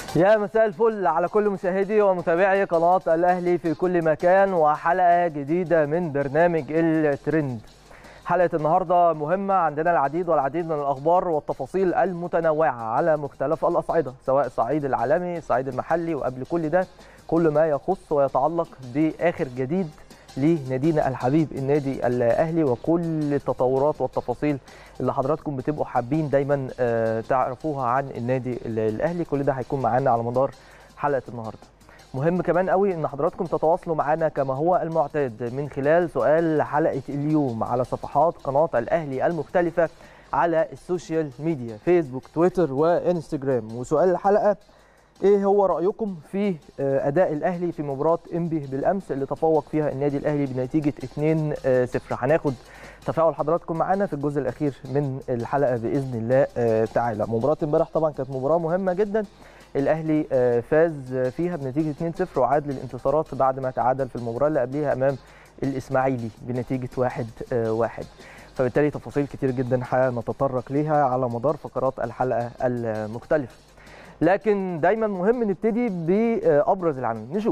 يا مساء الفل على كل مشاهدي ومتابعي قناة الأهلي في كل مكان وحلقة جديدة من برنامج الترند حلقة النهاردة مهمة عندنا العديد والعديد من الأخبار والتفاصيل المتنوعة على مختلف الأصعدة سواء الصعيد العالمي الصعيد المحلي وقبل كل ده كل ما يخص ويتعلق بآخر جديد لنادينا الحبيب النادي الاهلي وكل التطورات والتفاصيل اللي حضراتكم بتبقوا حابين دايما آه، تعرفوها عن النادي الاهلي كل ده هيكون معانا على مدار حلقه النهارده مهم كمان قوي ان حضراتكم تتواصلوا معنا كما هو المعتاد من خلال سؤال حلقه اليوم على صفحات قناه الاهلي المختلفه على السوشيال ميديا فيسبوك تويتر وانستجرام وسؤال الحلقه ايه هو رايكم في آه، اداء الاهلي في مباراه انبي بالامس اللي تفوق فيها النادي الاهلي بنتيجه 2-0 هناخد تفاعل حضراتكم معانا في الجزء الاخير من الحلقه باذن الله آه، تعالى مباراه امبارح طبعا كانت مباراه مهمه جدا الاهلي آه، فاز فيها بنتيجه 2-0 وعاد للانتصارات بعد ما تعادل في المباراه اللي قبليها امام الاسماعيلي بنتيجه 1-1 فبالتالي تفاصيل كتير جدا هنتطرق ليها على مدار فقرات الحلقه المختلفه لكن دايما مهم نبتدي بابرز العناوين نشوف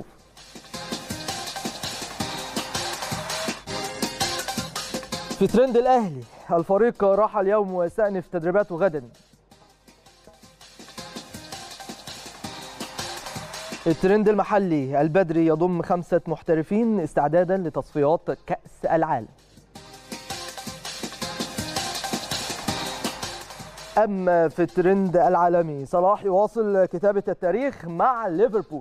في ترند الاهلي الفريق راح اليوم ويستأنف تدريباته غدا الترند المحلي البدري يضم خمسة محترفين استعدادا لتصفيات كأس العالم أما في الترند العالمي صلاح يواصل كتابة التاريخ مع ليفربول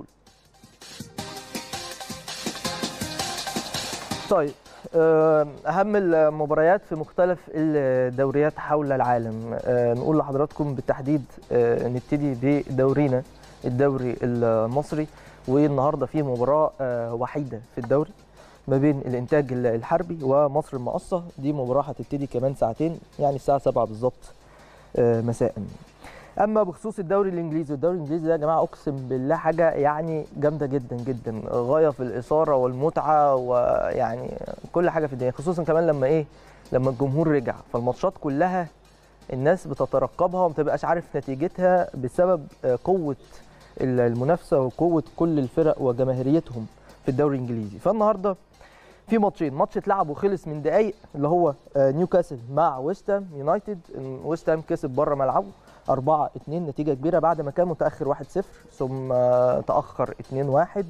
طيب آه، أهم المباريات في مختلف الدوريات حول العالم آه، نقول لحضراتكم بالتحديد آه، نبتدي بدورينا الدوري المصري والنهارده في مباراة آه، وحيدة في الدوري ما بين الإنتاج الحربي ومصر المقصة دي مباراة هتبتدي كمان ساعتين يعني الساعة 7 بالظبط آه، مساء اما بخصوص الدوري الانجليزي الدوري الانجليزي ده يا جماعه اقسم بالله حاجه يعني جامده جدا جدا غايه في الاثاره والمتعه ويعني كل حاجه في الدنيا خصوصا كمان لما ايه لما الجمهور رجع فالماتشات كلها الناس بتترقبها وما بتبقاش عارف نتيجتها بسبب آه، قوه المنافسه وقوه كل الفرق وجماهيريتهم في الدوري الانجليزي فالنهارده في ماتشين ماتش اتلعب وخلص من دقايق اللي هو آه، نيوكاسل مع ويستام يونايتد ويست هام كسب بره ملعبه 4 2 نتيجه كبيره بعد ما كان متاخر 1 0 ثم آه، تاخر 2 1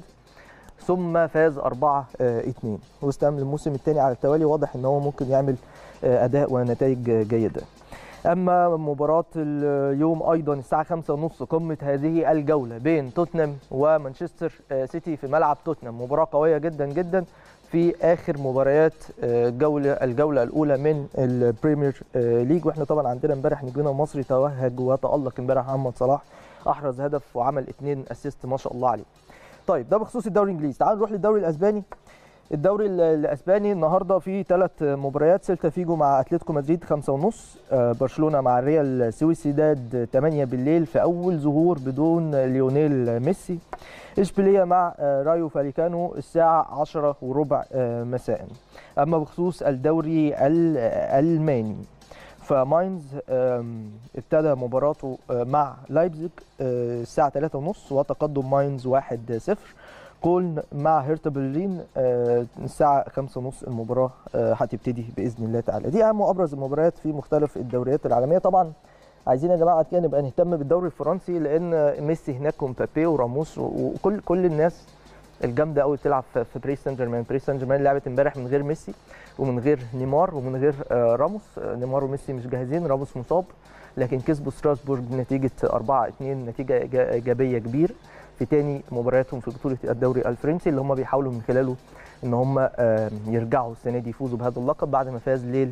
ثم فاز 4 2 ويست هام الموسم الثاني على التوالي واضح ان هو ممكن يعمل آه، اداء ونتائج جيده اما مباراه اليوم ايضا الساعه 5:30 قمه هذه الجوله بين توتنهام ومانشستر آه، سيتي في ملعب توتنهام مباراه قويه جدا جدا في اخر مباريات آه، جوله الجوله الاولى من البريمير آه، ليج واحنا طبعا عندنا امبارح نجمنا المصري توهج وتالق امبارح محمد صلاح احرز هدف وعمل اثنين اسيست ما شاء الله عليه. طيب ده بخصوص الدوري الانجليزي تعالوا نروح للدوري الاسباني الدوري ال- الاسباني النهارده في ثلاث مباريات سيلتا فيجو مع اتلتيكو مدريد 5 ونص برشلونه مع الريال سويسيداد 8 بالليل في اول ظهور بدون ليونيل ميسي اشبيليه مع آه، رايو فاليكانو الساعه 10 وربع آه، مساء اما بخصوص الدوري الالماني فماينز آم، ابتدى مباراته آه، مع لايبزيج آه، الساعه 3 ونص وتقدم ماينز 1-0 كولن مع هيرتا برلين آه، الساعة خمسة ونص المباراة آه، هتبتدي بإذن الله تعالى دي أهم وأبرز المباريات في مختلف الدوريات العالمية طبعا عايزين يا جماعة كده نبقى نهتم بالدوري الفرنسي لأن ميسي هناك ومبابي وراموس و- وكل كل الناس الجامدة قوي بتلعب في في باريس سان جيرمان باريس سان جيرمان لعبت امبارح من غير ميسي ومن غير نيمار ومن غير آه، راموس آه، نيمار وميسي مش جاهزين راموس مصاب لكن كسبوا ستراسبورج بنتيجة 4 2 نتيجة إيجا- إيجابية كبيرة في تاني مبارياتهم في بطوله الدوري الفرنسي اللي هم بيحاولوا من خلاله ان هم آه، يرجعوا السنه دي يفوزوا بهذا اللقب بعد ما فاز ليل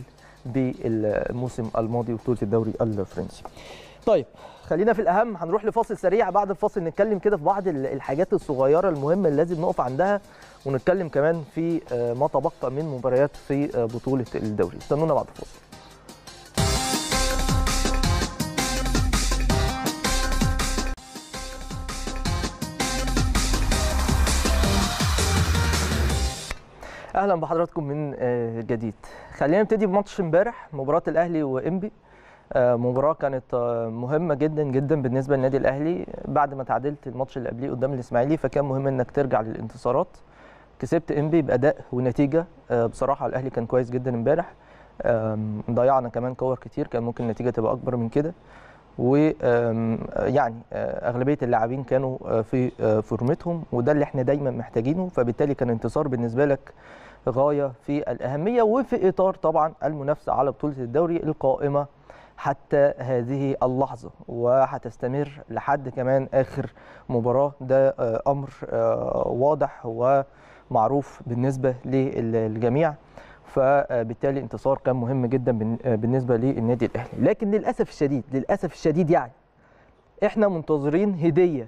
بالموسم الماضي بطوله الدوري الفرنسي. طيب خلينا في الاهم هنروح لفاصل سريع بعد الفاصل نتكلم كده في بعض ال- الحاجات الصغيره المهمه اللي لازم نقف عندها ونتكلم كمان في آه، ما تبقى من مباريات في آه، بطوله الدوري استنونا بعد الفاصل اهلا بحضراتكم من آه، جديد خلينا نبتدي بماتش امبارح مباراه الاهلي وانبي آه، مباراه كانت آه، مهمه جدا جدا بالنسبه للنادي الاهلي بعد ما تعادلت الماتش اللي قبليه قدام الاسماعيلي فكان مهم انك ترجع للانتصارات كسبت انبي باداء ونتيجه آه، بصراحه الاهلي كان كويس جدا امبارح آم، ضيعنا كمان كور كتير كان ممكن النتيجه تبقى اكبر من كده ويعني اغلبيه اللاعبين كانوا آه، في آه، فورمتهم وده اللي احنا دايما محتاجينه فبالتالي كان انتصار بالنسبه لك غايه في الاهميه وفي اطار طبعا المنافسه على بطوله الدوري القائمه حتى هذه اللحظه وهتستمر لحد كمان اخر مباراه ده آه، امر آه، واضح ومعروف بالنسبه للجميع فبالتالي انتصار كان مهم جدا بن- آه، بالنسبه للنادي الاهلي لكن للاسف الشديد للاسف الشديد يعني احنا منتظرين هديه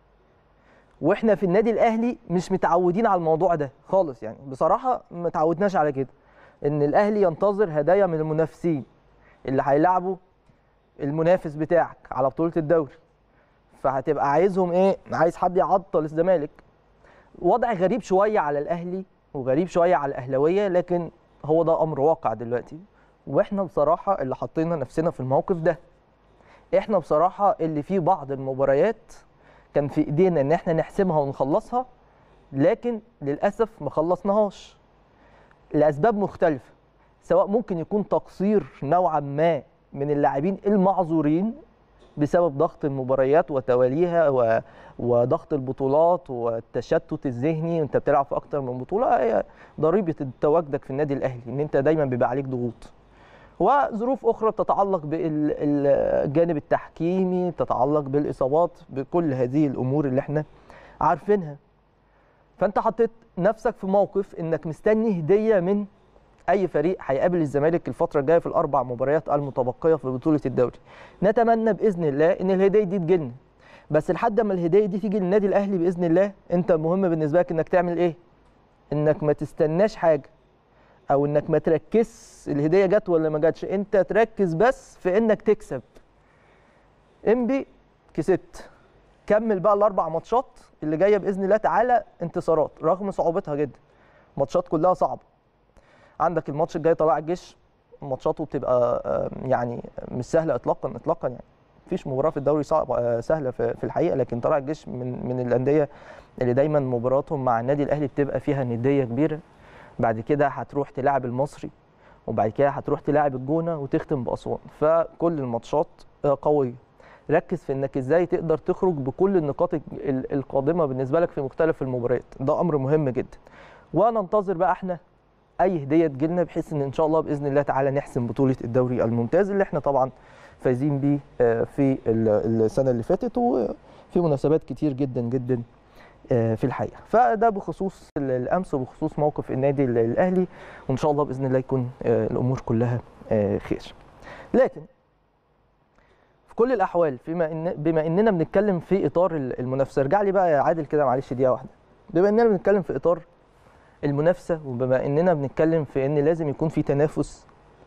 واحنا في النادي الاهلي مش متعودين على الموضوع ده خالص يعني بصراحه ما تعودناش على كده ان الاهلي ينتظر هدايا من المنافسين اللي هيلعبوا المنافس بتاعك على بطوله الدوري فهتبقى عايزهم ايه عايز حد يعطل الزمالك وضع غريب شويه على الاهلي وغريب شويه على الاهلاويه لكن هو ده امر واقع دلوقتي واحنا بصراحه اللي حطينا نفسنا في الموقف ده احنا بصراحه اللي في بعض المباريات كان في ايدينا ان احنا نحسمها ونخلصها لكن للاسف ما خلصناهاش لاسباب مختلفه سواء ممكن يكون تقصير نوعا ما من اللاعبين المعذورين بسبب ضغط المباريات وتواليها و... وضغط البطولات والتشتت الذهني وانت بتلعب في اكتر من بطوله هي ضريبه تواجدك في النادي الاهلي ان انت دايما بيبقى عليك ضغوط وظروف اخرى تتعلق بالجانب التحكيمي تتعلق بالاصابات بكل هذه الامور اللي احنا عارفينها فانت حطيت نفسك في موقف انك مستني هديه من اي فريق هيقابل الزمالك الفتره الجايه في الاربع مباريات المتبقيه في بطوله الدوري نتمنى باذن الله ان الهديه دي تجيلنا بس لحد ما الهديه دي تيجي للنادي الاهلي باذن الله انت مهم بالنسبه لك انك تعمل ايه انك ما تستناش حاجه او انك ما تركزش الهديه جت ولا ما جاتش انت تركز بس في انك تكسب انبي كسبت كمل بقى الاربع ماتشات اللي جايه باذن الله تعالى انتصارات رغم صعوبتها جدا ماتشات كلها صعبه عندك الماتش الجاي طلائع الجيش ماتشاته بتبقى آه، يعني مش سهله اطلاقا اطلاقا يعني مفيش مباراه في الدوري صعب آه، سهله في في الحقيقه لكن طلائع الجيش من من الانديه اللي دايما مباراتهم مع النادي الاهلي بتبقى فيها نديه كبيره بعد كده هتروح تلاعب المصري وبعد كده هتروح تلاعب الجونه وتختم باسوان فكل الماتشات آه، قويه ركز في انك ازاي تقدر تخرج بكل النقاط ال- القادمه بالنسبه لك في مختلف المباريات ده امر مهم جدا وننتظر بقى احنا اي هديه تجيلنا بحيث ان ان شاء الله باذن الله تعالى نحسم بطوله الدوري الممتاز اللي احنا طبعا فايزين بيه آه، في ال- السنه اللي فاتت وفي مناسبات كتير جدا جدا آه، في الحقيقه فده بخصوص ال- الامس وبخصوص موقف النادي ال- الاهلي وان شاء الله باذن الله يكون آه، الامور كلها آه، خير لكن في كل الاحوال فيما إن بما اننا بنتكلم في اطار ال- المنافسه ارجع لي بقى يا عادل كده معلش دقيقه واحده بما اننا بنتكلم في اطار المنافسه وبما اننا بنتكلم في ان لازم يكون في تنافس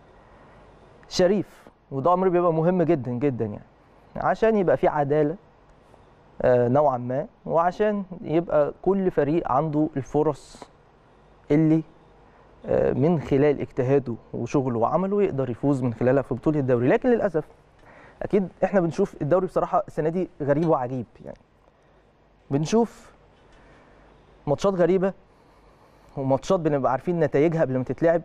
شريف وده امر بيبقى مهم جدا جدا يعني عشان يبقى في عداله آه، نوعا ما وعشان يبقى كل فريق عنده الفرص اللي آه، من خلال اجتهاده وشغله وعمله يقدر يفوز من خلالها في بطوله الدوري لكن للاسف اكيد احنا بنشوف الدوري بصراحه السنه دي غريب وعجيب يعني بنشوف ماتشات غريبه وماتشات بنبقى عارفين نتائجها قبل ما تتلعب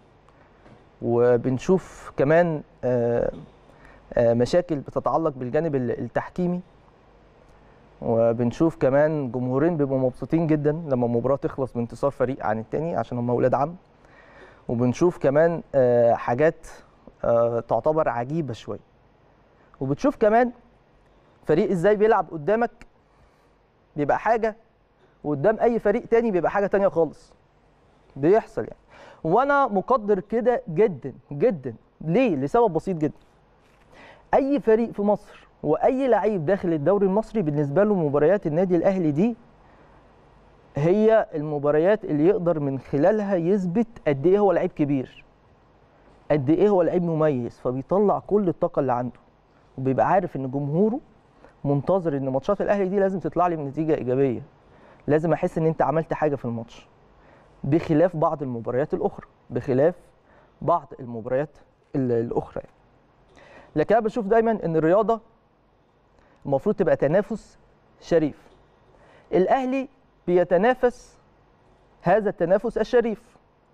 وبنشوف كمان آه، آه، مشاكل بتتعلق بالجانب ال- التحكيمي وبنشوف كمان جمهورين بيبقوا مبسوطين جدا لما المباراه تخلص بانتصار فريق عن التاني عشان هم اولاد عم وبنشوف كمان آه، حاجات آه، تعتبر عجيبه شويه وبتشوف كمان فريق ازاي بيلعب قدامك بيبقى حاجه وقدام اي فريق تاني بيبقى حاجه تانية خالص بيحصل يعني وانا مقدر كده جدا جدا ليه لسبب بسيط جدا اي فريق في مصر واي لعيب داخل الدوري المصري بالنسبه له مباريات النادي الاهلي دي هي المباريات اللي يقدر من خلالها يثبت قد ايه هو لعيب كبير قد ايه هو لعيب مميز فبيطلع كل الطاقه اللي عنده وبيبقى عارف ان جمهوره منتظر ان ماتشات الاهلي دي لازم تطلع لي بنتيجه ايجابيه لازم احس ان انت عملت حاجه في الماتش بخلاف بعض المباريات الاخرى بخلاف بعض المباريات ال- الاخرى يعني. لكن انا بشوف دايما ان الرياضه المفروض تبقى تنافس شريف الاهلي بيتنافس هذا التنافس الشريف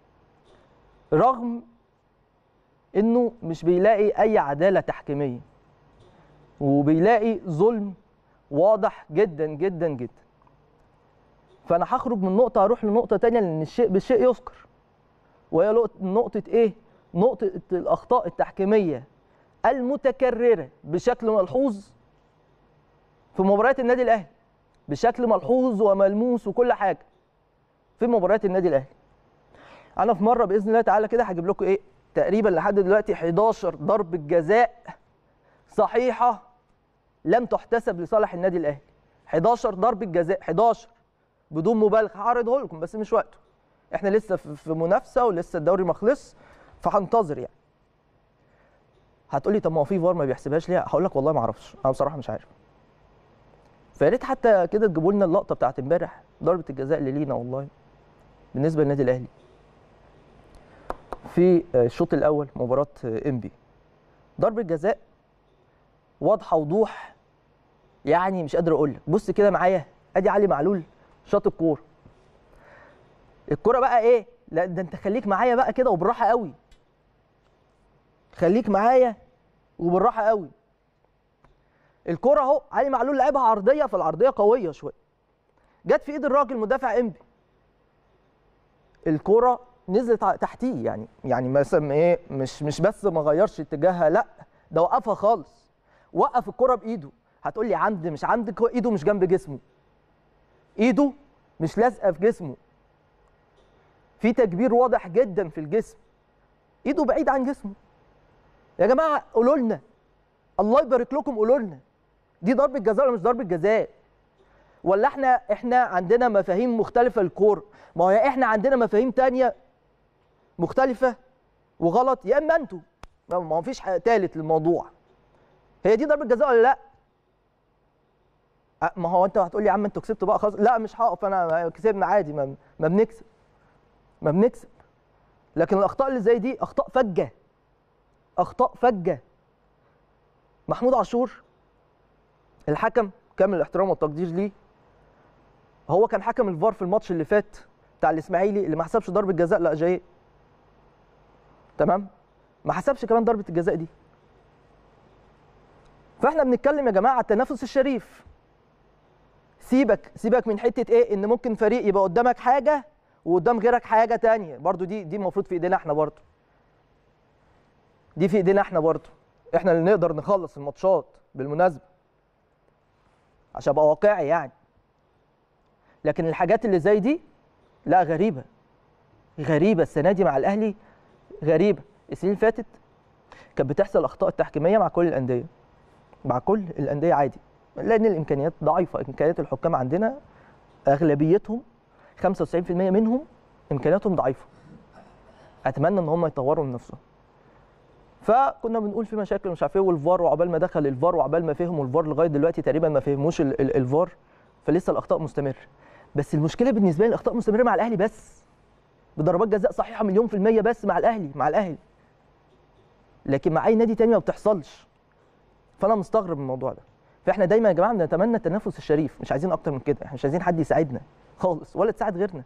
رغم انه مش بيلاقي اي عداله تحكيميه وبيلاقي ظلم واضح جدا جدا جدا فانا هخرج من نقطه اروح لنقطه تانية لان الشيء بالشيء يذكر وهي نقطة- نقطه ايه نقطه الاخطاء التحكيميه المتكرره بشكل ملحوظ في مباريات النادي الاهلي بشكل ملحوظ وملموس وكل حاجه في مباريات النادي الاهلي انا في مره باذن الله تعالى كده هجيب لكم ايه تقريبا لحد دلوقتي 11 ضربه جزاء صحيحه لم تحتسب لصالح النادي الاهلي 11 ضربه جزاء 11 بدون مبالغه هعرضه لكم بس مش وقته احنا لسه في في منافسه ولسه الدوري ما خلص فهنتظر يعني هتقولي طب ما هو في فار ما بيحسبهاش ليه هقول لك والله ما اعرفش انا بصراحه مش عارف فيا ريت حتى كده تجيبوا لنا اللقطه بتاعت امبارح ضربه الجزاء اللي لينا والله بالنسبه للنادي الاهلي في الشوط الاول مباراه انبي ضربه جزاء واضحه وضوح يعني مش قادر اقول لك بص كده معايا ادي علي معلول شاط الكوره الكوره بقى ايه لا ده انت خليك معايا بقى كده وبالراحه قوي خليك معايا وبالراحه قوي الكوره اهو علي معلول لعبها عرضيه فالعرضيه قويه شويه جت في ايد الراجل مدافع انبي الكوره نزلت ع- تحتيه يعني يعني مثلا ايه مش مش بس ما غيرش اتجاهها لا ده وقفها خالص وقف الكوره بايده هتقول لي عمد مش عمد هو ايده مش جنب جسمه ايده مش لازقه في جسمه في تكبير واضح جدا في الجسم ايده بعيد عن جسمه يا جماعه قولوا لنا الله يبارك لكم قولوا لنا دي ضربه جزاء ولا مش ضربه جزاء ولا احنا احنا عندنا مفاهيم مختلفه للكوره ما هو يا احنا عندنا مفاهيم تانية مختلفه وغلط يا اما انتوا ما ما فيش حاجه تالت للموضوع هي دي ضربه جزاء ولا لا أه، ما هو انت هتقول لي يا عم انتوا كسبتوا بقى خلاص لا مش هقف انا كسبنا عادي ما, ما بنكسب ما بنكسب لكن الاخطاء اللي زي دي اخطاء فجه اخطاء فجه محمود عاشور الحكم كامل الاحترام والتقدير ليه هو كان حكم الفار في الماتش اللي فات بتاع الاسماعيلي اللي ما حسبش ضربه جزاء لا جاي تمام ما حسبش كمان ضربه الجزاء دي فاحنا بنتكلم يا جماعه على التنافس الشريف سيبك سيبك من حته ايه ان ممكن فريق يبقى قدامك حاجه وقدام غيرك حاجه تانية برضو دي دي المفروض في ايدينا احنا برضو دي في ايدينا احنا برضو احنا اللي نقدر نخلص الماتشات بالمناسبه عشان ابقى واقعي يعني لكن الحاجات اللي زي دي لا غريبه غريبه السنه دي مع الاهلي غريبه السنين اللي فاتت كانت بتحصل اخطاء تحكيميه مع كل الانديه مع كل الانديه عادي لان الامكانيات ضعيفه امكانيات الحكام عندنا اغلبيتهم 95% منهم امكانياتهم ضعيفه اتمنى ان هم يطوروا من نفسهم فكنا بنقول في مشاكل مش عارف ايه والفار وعقبال ما دخل الفار وعقبال ما فهموا الفار لغايه دلوقتي تقريبا ما فهموش ال- ال- الفار فلسه الاخطاء مستمره بس المشكله بالنسبه لي الاخطاء مستمره مع الاهلي بس بضربات جزاء صحيحه مليون في الميه بس مع الاهلي مع الاهلي لكن مع اي نادي تاني ما بتحصلش فانا مستغرب من الموضوع ده فاحنا دايما يا جماعه بنتمنى التنافس الشريف مش عايزين اكتر من كده احنا مش عايزين حد يساعدنا خالص ولا تساعد غيرنا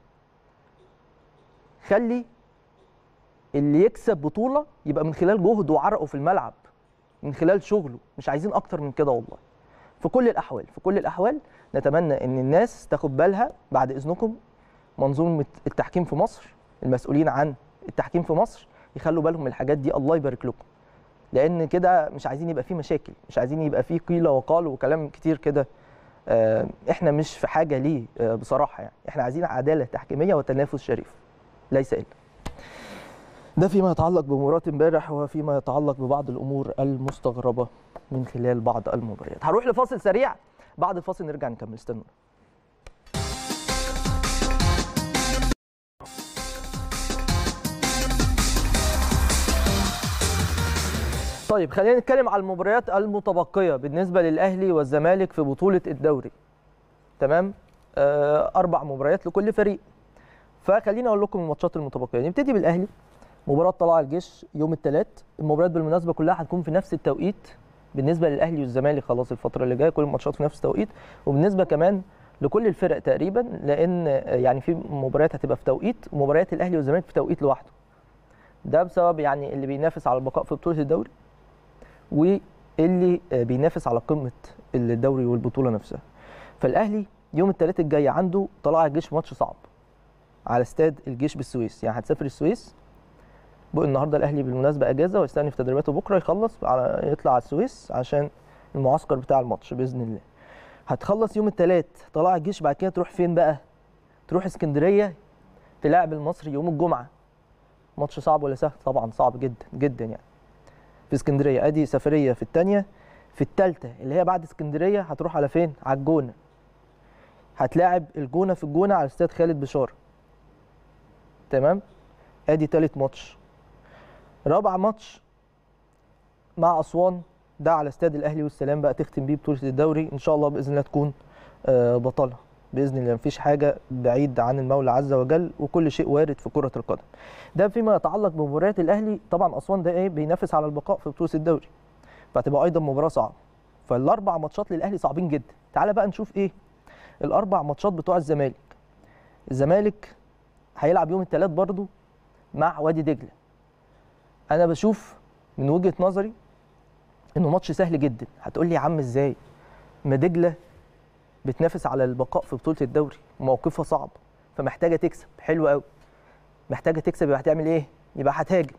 خلي اللي يكسب بطوله يبقى من خلال جهده وعرقه في الملعب من خلال شغله مش عايزين اكتر من كده والله في كل الاحوال في كل الاحوال نتمنى ان الناس تاخد بالها بعد اذنكم منظومه التحكيم في مصر المسؤولين عن التحكيم في مصر يخلوا بالهم من الحاجات دي الله يبارك لكم لان كده مش عايزين يبقى فيه مشاكل مش عايزين يبقى فيه قيل وقال وكلام كتير كده آه، احنا مش في حاجه ليه آه، بصراحه يعني احنا عايزين عداله تحكيميه وتنافس شريف ليس الا ده فيما يتعلق بمباراه امبارح وفيما يتعلق ببعض الامور المستغربه من خلال بعض المباريات هروح لفاصل سريع بعد الفاصل نرجع نكمل استنوا طيب خلينا نتكلم على المباريات المتبقيه بالنسبه للاهلي والزمالك في بطوله الدوري تمام آه اربع مباريات لكل فريق فخليني اقول لكم الماتشات المتبقيه نبتدي بالاهلي مباراه طلائع الجيش يوم الثلاث المباريات بالمناسبه كلها هتكون في نفس التوقيت بالنسبه للاهلي والزمالك خلاص الفتره اللي جايه كل الماتشات في نفس التوقيت وبالنسبه كمان لكل الفرق تقريبا لان يعني في مباريات هتبقى في توقيت ومباريات الاهلي والزمالك في توقيت لوحده ده بسبب يعني اللي بينافس على البقاء في بطوله الدوري واللي بينافس على قمه الدوري والبطوله نفسها فالاهلي يوم الثلاث الجاي عنده طلائع الجيش ماتش صعب على استاد الجيش بالسويس يعني هتسافر السويس بقى النهارده الاهلي بالمناسبه اجازه ويستأنف تدريباته بكره يخلص على يطلع على السويس عشان المعسكر بتاع الماتش باذن الله هتخلص يوم الثلاث طلائع الجيش بعد كده تروح فين بقى تروح اسكندريه تلاعب المصري يوم الجمعه ماتش صعب ولا سهل طبعا صعب جدا جدا يعني في اسكندريه ادي سفريه في الثانيه في الثالثه اللي هي بعد اسكندريه هتروح على فين على الجونه هتلاعب الجونه في الجونه على استاد خالد بشار تمام ادي ثالث ماتش رابع ماتش مع اسوان ده على استاد الاهلي والسلام بقى تختم بيه بطوله الدوري ان شاء الله باذن الله تكون بطلها باذن الله مفيش حاجه بعيد عن المولى عز وجل وكل شيء وارد في كره القدم ده فيما يتعلق بمباريات الاهلي طبعا اسوان ده ايه بينافس على البقاء في بطوله الدوري فهتبقى ايضا مباراه صعبه فالاربع ماتشات للاهلي صعبين جدا تعال بقى نشوف ايه الاربع ماتشات بتوع الزمالك الزمالك هيلعب يوم الثلاث برضو مع وادي دجله انا بشوف من وجهه نظري انه ماتش سهل جدا هتقول لي يا عم ازاي ما دجله بتنافس على البقاء في بطوله الدوري وموقفها صعب فمحتاجه تكسب حلو قوي محتاجه تكسب يبقى هتعمل ايه يبقى هتهاجم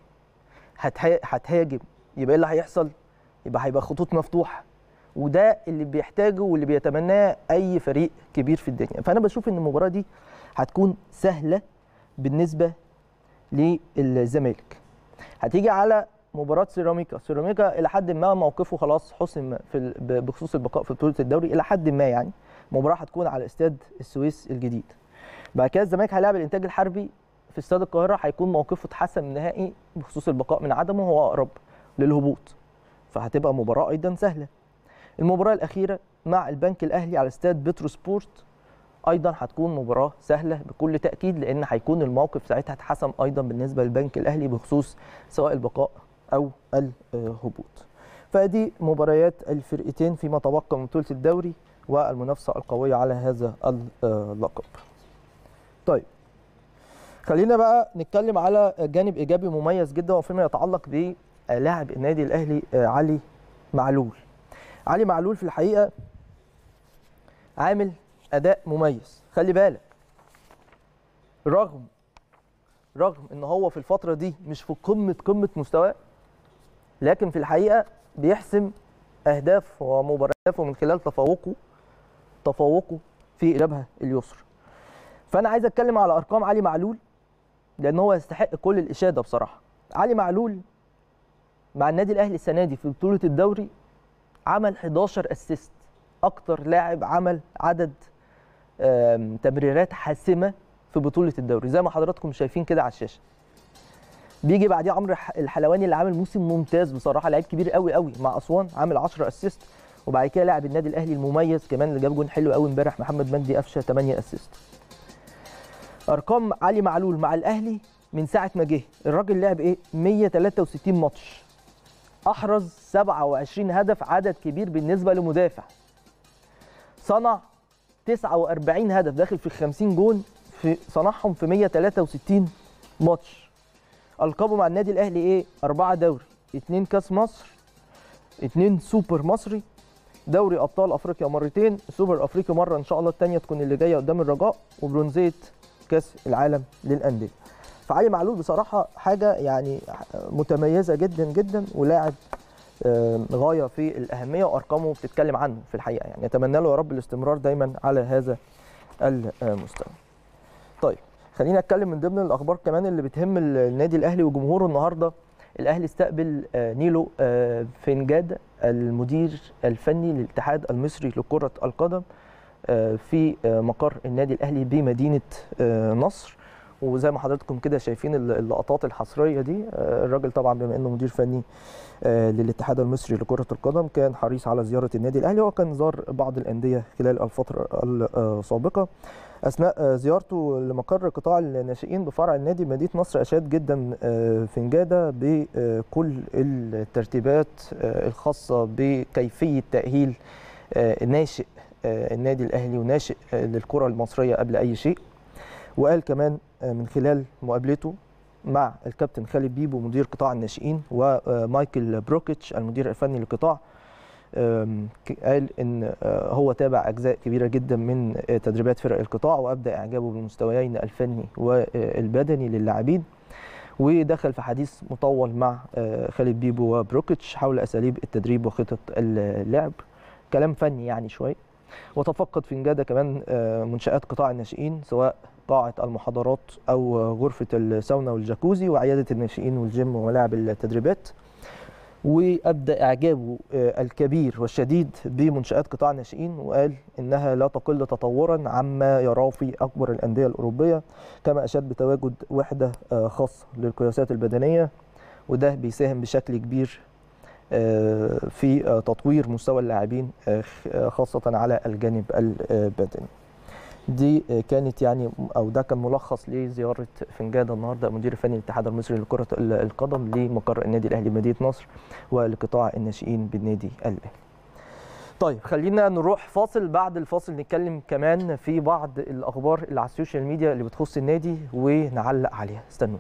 هتهاجم يبقى ايه اللي هيحصل يبقى هيبقى خطوط مفتوحه وده اللي بيحتاجه واللي بيتمناه اي فريق كبير في الدنيا فانا بشوف ان المباراه دي هتكون سهله بالنسبه للزمالك هتيجي على مباراه سيراميكا سيراميكا الى حد ما موقفه خلاص حسم في بخصوص البقاء في بطوله الدوري الى حد ما يعني مباراه هتكون على استاد السويس الجديد بعد كده الزمالك هيلاعب الانتاج الحربي في استاد القاهره هيكون موقفه اتحسن نهائي بخصوص البقاء من عدمه هو اقرب للهبوط فهتبقى مباراه ايضا سهله المباراه الاخيره مع البنك الاهلي على استاد بترو سبورت ايضا هتكون مباراه سهله بكل تاكيد لان هيكون الموقف ساعتها اتحسم ايضا بالنسبه للبنك الاهلي بخصوص سواء البقاء او الهبوط فدي مباريات الفرقتين فيما تبقى من بطوله الدوري والمنافسه القويه على هذا اللقب طيب خلينا بقى نتكلم على جانب ايجابي مميز جدا وفيما يتعلق بلاعب النادي الاهلي علي معلول علي معلول في الحقيقه عامل اداء مميز خلي بالك رغم رغم ان هو في الفتره دي مش في قمه قمه مستواه لكن في الحقيقه بيحسم اهداف ومبارياته من خلال تفوقه تفوقه في الجبهه اليسرى فانا عايز اتكلم على ارقام علي معلول لان هو يستحق كل الاشاده بصراحه علي معلول مع النادي الاهلي السنه دي في بطوله الدوري عمل 11 اسيست اكتر لاعب عمل عدد تمريرات حاسمه في بطوله الدوري زي ما حضراتكم شايفين كده على الشاشه بيجي بعديه عمرو الحلواني اللي عامل موسم ممتاز بصراحه لعيب كبير قوي قوي مع اسوان عامل 10 اسيست وبعد كده لاعب النادي الاهلي المميز كمان اللي جاب جون حلو قوي امبارح محمد مجدي قفشه 8 اسيست ارقام علي معلول مع الاهلي من ساعه ما جه الراجل لعب ايه 163 ماتش احرز 27 هدف عدد كبير بالنسبه لمدافع صنع 49 هدف داخل في 50 جون في صنعهم في 163 ماتش القابه مع النادي الاهلي ايه أربعة دوري اتنين كاس مصر اتنين سوبر مصري دوري ابطال افريقيا مرتين سوبر افريقيا مره ان شاء الله الثانيه تكون اللي جايه قدام الرجاء وبرونزيه كاس العالم للانديه فعلي معلول بصراحه حاجه يعني متميزه جدا جدا ولاعب غايه في الاهميه وارقامه بتتكلم عنه في الحقيقه يعني اتمنى له يا رب الاستمرار دايما على هذا المستوى. طيب خلينا اتكلم من ضمن الاخبار كمان اللي بتهم النادي الاهلي وجمهوره النهارده الاهلي استقبل نيلو فنجاد المدير الفني للاتحاد المصري لكره القدم في مقر النادي الاهلي بمدينه نصر وزي ما حضراتكم كده شايفين اللقطات الحصريه دي الراجل طبعا بما انه مدير فني للاتحاد المصري لكره القدم كان حريص على زياره النادي الاهلي وكان زار بعض الانديه خلال الفتره السابقه اثناء زيارته لمقر قطاع الناشئين بفرع النادي مدينه نصر اشاد جدا في نجاده بكل الترتيبات الخاصه بكيفيه تاهيل ناشئ النادي الاهلي وناشئ للكره المصريه قبل اي شيء وقال كمان من خلال مقابلته مع الكابتن خالد بيبو مدير قطاع الناشئين ومايكل بروكيتش المدير الفني للقطاع قال ان هو تابع اجزاء كبيره جدا من تدريبات فرق القطاع وابدا اعجابه بالمستويين الفني والبدني للاعبين ودخل في حديث مطول مع خالد بيبو وبروكيتش حول اساليب التدريب وخطط اللعب كلام فني يعني شويه وتفقد في نجاده كمان منشات قطاع الناشئين سواء قاعه المحاضرات او غرفه الساونا والجاكوزي وعياده الناشئين والجيم وملاعب التدريبات وابدى اعجابه الكبير والشديد بمنشات قطاع الناشئين وقال انها لا تقل تطورا عما يراه في اكبر الانديه الاوروبيه كما اشاد بتواجد وحده خاصه للقياسات البدنيه وده بيساهم بشكل كبير في تطوير مستوى اللاعبين خاصه على الجانب البدني دي كانت يعني او ده كان ملخص لزياره فنجاده النهارده المدير الفني للاتحاد المصري لكره القدم لمقر النادي الاهلي مدينه نصر ولقطاع الناشئين بالنادي الاهلي. طيب خلينا نروح فاصل بعد الفاصل نتكلم كمان في بعض الاخبار اللي على السوشيال ميديا اللي بتخص النادي ونعلق عليها استنونا.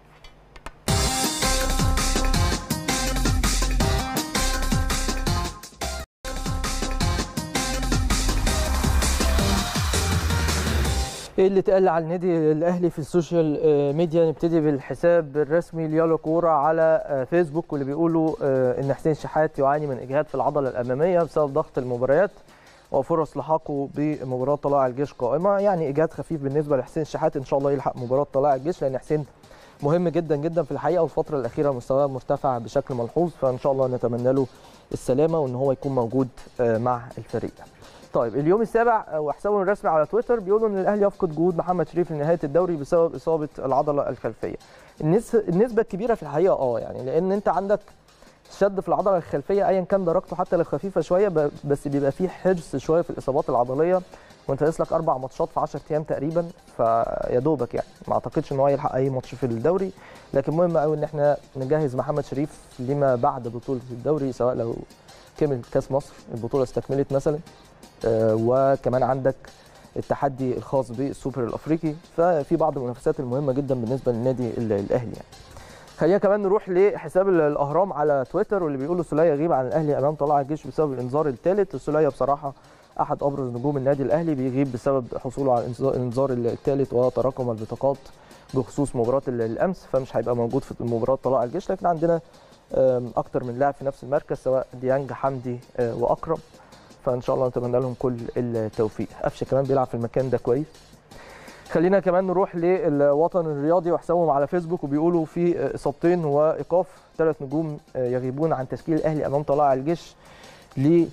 ايه اللي اتقال على النادي الاهلي في السوشيال ميديا نبتدي بالحساب الرسمي ليالو كوره على فيسبوك واللي بيقولوا ان حسين شحات يعاني من اجهاد في العضله الاماميه بسبب ضغط المباريات وفرص لحاقه بمباراه طلائع الجيش قائمه يعني اجهاد خفيف بالنسبه لحسين شحات ان شاء الله يلحق مباراه طلائع الجيش لان حسين مهم جدا جدا في الحقيقه والفتره الاخيره مستواه مرتفع بشكل ملحوظ فان شاء الله نتمنى له السلامه وان هو يكون موجود مع الفريق طيب اليوم السابع وحسابهم الرسمي على تويتر بيقولوا ان الاهلي يفقد جهود محمد شريف لنهايه الدوري بسبب اصابه العضله الخلفيه. النسبه الكبيره في الحقيقه اه يعني لان انت عندك شد في العضله الخلفيه ايا كان درجته حتى لو خفيفه شويه بس بيبقى فيه حرص شويه في الاصابات العضليه وانت لك اربع ماتشات في 10 ايام تقريبا فيا دوبك يعني ما اعتقدش ان هو يلحق اي ماتش في الدوري لكن مهم قوي ان احنا نجهز محمد شريف لما بعد بطوله الدوري سواء لو كمل كاس مصر البطوله استكملت مثلا وكمان عندك التحدي الخاص بالسوبر الافريقي ففي بعض المنافسات المهمه جدا بالنسبه للنادي الاهلي يعني. خلينا كمان نروح لحساب الاهرام على تويتر واللي بيقولوا سوليه يغيب عن الاهلي امام طلائع الجيش بسبب الانذار الثالث سوليه بصراحه احد ابرز نجوم النادي الاهلي بيغيب بسبب حصوله على الانذار الثالث وتراكم البطاقات بخصوص مباراه الامس فمش هيبقى موجود في مباراه طلائع الجيش لكن عندنا اكتر من لاعب في نفس المركز سواء ديانج حمدي واكرم فان شاء الله نتمنى لهم كل التوفيق قفشه كمان بيلعب في المكان ده كويس خلينا كمان نروح للوطن الرياضي وحسابهم على فيسبوك وبيقولوا في اصابتين وايقاف ثلاث نجوم يغيبون عن تشكيل الاهلي امام طلائع الجيش ل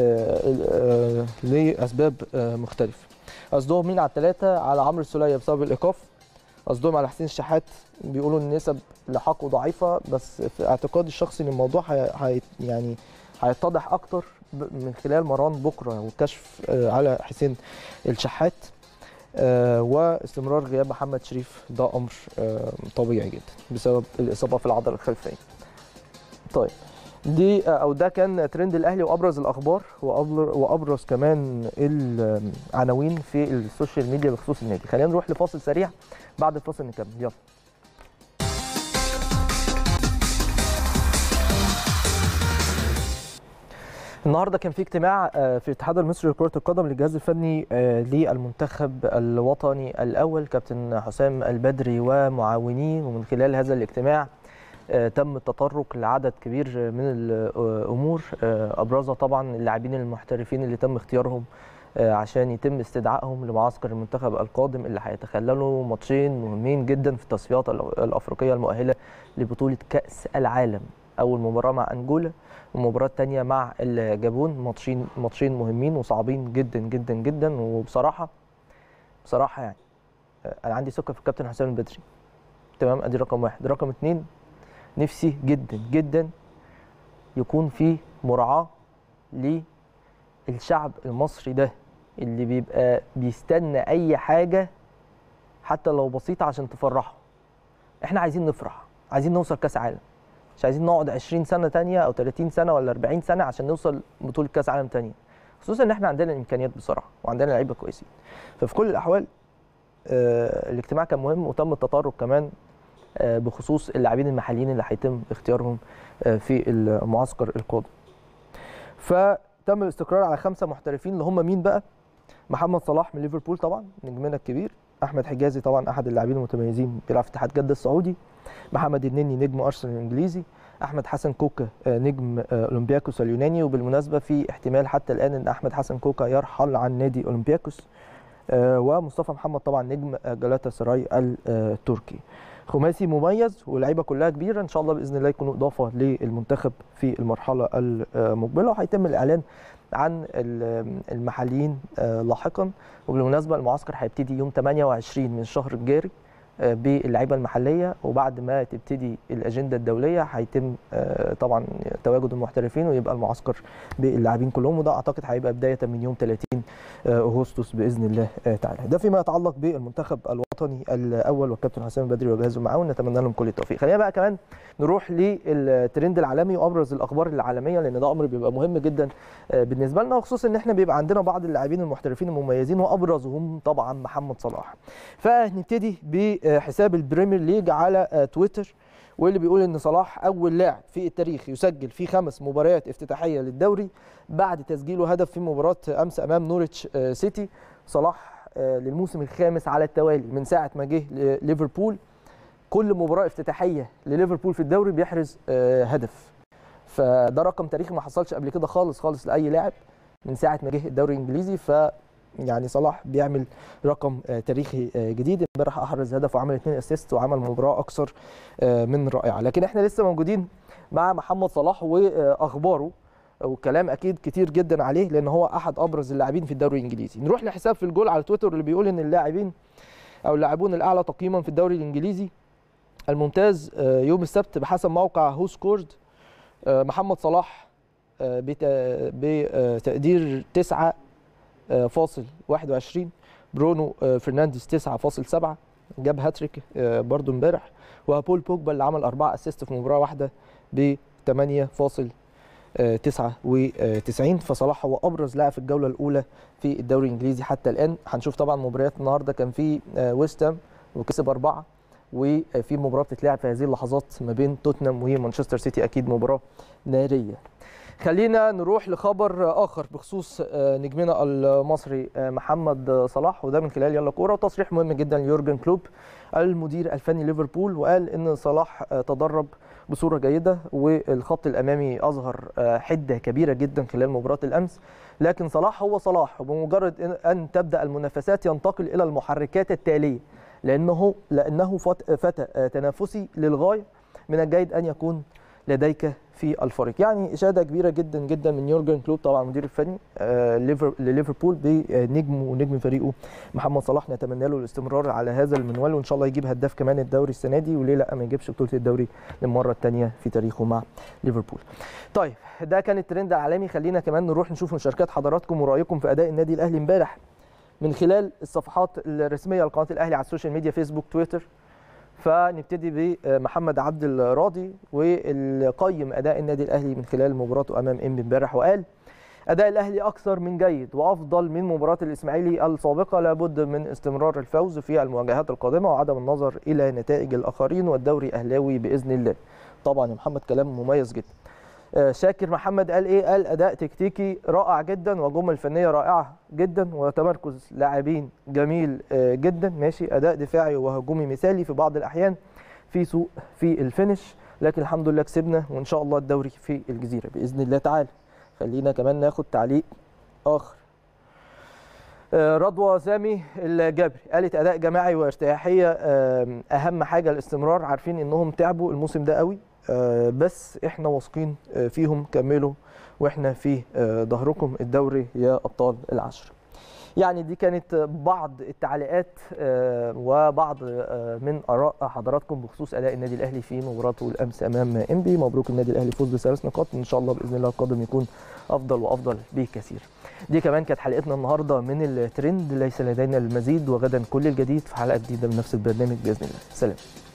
لاسباب مختلفه قصدهم مين على الثلاثه على عمرو السوليه بسبب الايقاف قصدهم على حسين الشحات بيقولوا ان نسب لحاقه ضعيفه بس في اعتقادي الشخصي ان الموضوع هي يعني هيتضح اكتر من خلال مران بكره والكشف على حسين الشحات واستمرار غياب محمد شريف ده امر طبيعي جدا بسبب الاصابه في العضله الخلفيه. طيب دي او ده كان ترند الاهلي وابرز الاخبار وابرز كمان العناوين في السوشيال ميديا بخصوص النادي خلينا نروح لفاصل سريع بعد الفاصل نكمل يلا النهارده كان في اجتماع في الاتحاد المصري لكره القدم للجهاز الفني للمنتخب الوطني الاول كابتن حسام البدري ومعاونيه ومن خلال هذا الاجتماع تم التطرق لعدد كبير من الامور ابرزها طبعا اللاعبين المحترفين اللي تم اختيارهم عشان يتم استدعائهم لمعسكر المنتخب القادم اللي هيتخللوا ماتشين مهمين جدا في التصفيات الافريقيه المؤهله لبطوله كاس العالم اول مباراه مع انجولا والمباراه الثانيه مع الجابون ماتشين ماتشين مهمين وصعبين جدا جدا جدا وبصراحه بصراحه يعني آه، انا عندي ثقه في الكابتن حسام البدري تمام ادي رقم واحد رقم اتنين نفسي جدا جدا يكون في مراعاه للشعب المصري ده اللي بيبقى بيستنى اي حاجه حتى لو بسيطه عشان تفرحه احنا عايزين نفرح عايزين نوصل كاس عالم مش عايزين نقعد 20 سنه تانية او 30 سنه ولا 40 سنه عشان نوصل بطوله كاس عالم تانية خصوصا ان احنا عندنا الامكانيات بصراحه وعندنا لعيبه كويسين ففي كل الاحوال آه، الاجتماع كان مهم وتم التطرق كمان آه، بخصوص اللاعبين المحليين اللي هيتم اختيارهم آه، في المعسكر القادم فتم الاستقرار على خمسه محترفين اللي هم مين بقى محمد صلاح من ليفربول طبعا نجمنا الكبير احمد حجازي طبعا احد اللاعبين المتميزين بيلعب في اتحاد جده السعودي محمد النني نجم ارسنال الانجليزي احمد حسن كوكا آه، نجم آه، اولمبياكوس اليوناني وبالمناسبه في احتمال حتى الان ان احمد حسن كوكا يرحل عن نادي اولمبياكوس آه، ومصطفى محمد طبعا نجم آه، جلاتا سراي التركي خماسي مميز واللعيبه كلها كبيره ان شاء الله باذن الله يكونوا اضافه للمنتخب في المرحله المقبله وهيتم الاعلان عن ال- المحليين آه، لاحقا وبالمناسبه المعسكر هيبتدي يوم 28 من الشهر الجاري آه، باللعيبه المحليه وبعد ما تبتدي الاجنده الدوليه هيتم آه، طبعا تواجد المحترفين ويبقى المعسكر باللاعبين كلهم وده اعتقد هيبقى بدايه من يوم 30 آه، اغسطس باذن الله آه، تعالى ده فيما يتعلق بالمنتخب الوطني الاول والكابتن حسام البدري وجهازه المعاون نتمنى لهم كل التوفيق خلينا بقى كمان نروح للترند العالمي وابرز الاخبار العالميه لان ده امر بيبقى مهم جدا آه، بالنسبه لنا وخصوصا ان احنا بيبقى عندنا بعض اللاعبين المحترفين المميزين وابرزهم طبعا محمد صلاح فنبتدي بحساب البريمير ليج على آه، تويتر واللي بيقول ان صلاح اول لاعب في التاريخ يسجل في خمس مباريات افتتاحيه للدوري بعد تسجيله هدف في مباراه امس امام نوريتش آه، سيتي صلاح آه، للموسم الخامس على التوالي من ساعه ما جه ليفربول كل مباراه افتتاحيه لليفربول في الدوري بيحرز آه، هدف فده رقم تاريخي ما حصلش قبل كده خالص خالص لاي لاعب من ساعه ما جه الدوري الانجليزي ف يعني صلاح بيعمل رقم آه، تاريخي آه، جديد امبارح احرز هدف وعمل اثنين اسيست وعمل مباراه اكثر آه، من رائعه لكن احنا لسه موجودين مع محمد صلاح واخباره وكلام اكيد كتير جدا عليه لان هو احد ابرز اللاعبين في الدوري الانجليزي نروح لحساب في الجول على تويتر اللي بيقول ان اللاعبين او اللاعبون الاعلى تقييما في الدوري الانجليزي الممتاز آه، يوم السبت بحسب موقع هو سكورد آه، محمد صلاح آه، بت- بتقدير 9 آه، فاصل 21 برونو آه، فرنانديز 9.7 جاب هاتريك آه، برضو امبارح وبول بوجبا اللي عمل أربعة اسيست في مباراة واحدة ب 8.99 فصلاح هو أبرز لاعب في الجولة الأولى في الدوري الإنجليزي حتى الآن هنشوف طبعا مباريات النهاردة كان في آه، ويست هام وكسب أربعة وفي مباراة بتتلعب في هذه اللحظات ما بين توتنهام ومانشستر سيتي أكيد مباراة نارية خلينا نروح لخبر اخر بخصوص آه، نجمنا المصري آه، محمد صلاح وده من خلال يلا كوره وتصريح مهم جدا ليورجن كلوب المدير الفني ليفربول وقال ان صلاح آه، تدرب بصوره جيده والخط الامامي اظهر آه، حده كبيره جدا خلال مباراه الامس لكن صلاح هو صلاح وبمجرد إن- ان تبدا المنافسات ينتقل الى المحركات التاليه لانه لانه فت- فتى آه، تنافسي للغايه من الجيد ان يكون لديك في الفريق يعني اشاده كبيره جدا جدا من يورجن كلوب طبعا المدير الفني آه، ليفر- لليفربول بنجمه ونجم فريقه محمد صلاح نتمنى له الاستمرار على هذا المنوال وان شاء الله يجيب هداف كمان الدوري السنه دي وليه لا ما يجيبش بطوله الدوري للمره الثانيه في تاريخه مع ليفربول. طيب ده كان الترند العالمي خلينا كمان نروح نشوف مشاركات حضراتكم ورايكم في اداء النادي الاهلي امبارح من خلال الصفحات الرسميه لقناه الاهلي على السوشيال ميديا فيسبوك تويتر فنبتدي بمحمد عبد الراضي واللي قيم اداء النادي الاهلي من خلال مباراته امام انبي امبارح وقال اداء الاهلي اكثر من جيد وافضل من مباراه الاسماعيلي السابقه لابد من استمرار الفوز في المواجهات القادمه وعدم النظر الى نتائج الاخرين والدوري اهلاوي باذن الله طبعا يا محمد كلام مميز جدا آه، شاكر محمد قال ايه قال اداء تكتيكي رائع جدا وجمل فنيه رائعه جدا وتمركز لاعبين جميل آه، جدا ماشي اداء دفاعي وهجومي مثالي في بعض الاحيان في سوء في الفينش لكن الحمد لله كسبنا وان شاء الله الدوري في الجزيره باذن الله تعالى خلينا كمان ناخد تعليق اخر آه، رضوى سامي الجبري قالت اداء جماعي وارتياحيه آم، اهم حاجه الاستمرار عارفين انهم تعبوا الموسم ده قوي آه، بس احنا واثقين آه، فيهم كملوا واحنا في آه، ظهركم الدوري يا ابطال العشر يعني دي كانت بعض التعليقات آه، وبعض آه، من اراء حضراتكم بخصوص اداء النادي الاهلي في مباراته الامس امام انبي مبروك النادي الاهلي فوز بثلاث نقاط ان شاء الله باذن الله القادم يكون افضل وافضل بكثير دي كمان كانت حلقتنا النهارده من الترند ليس لدينا المزيد وغدا كل الجديد في حلقه جديده من نفس البرنامج باذن الله سلام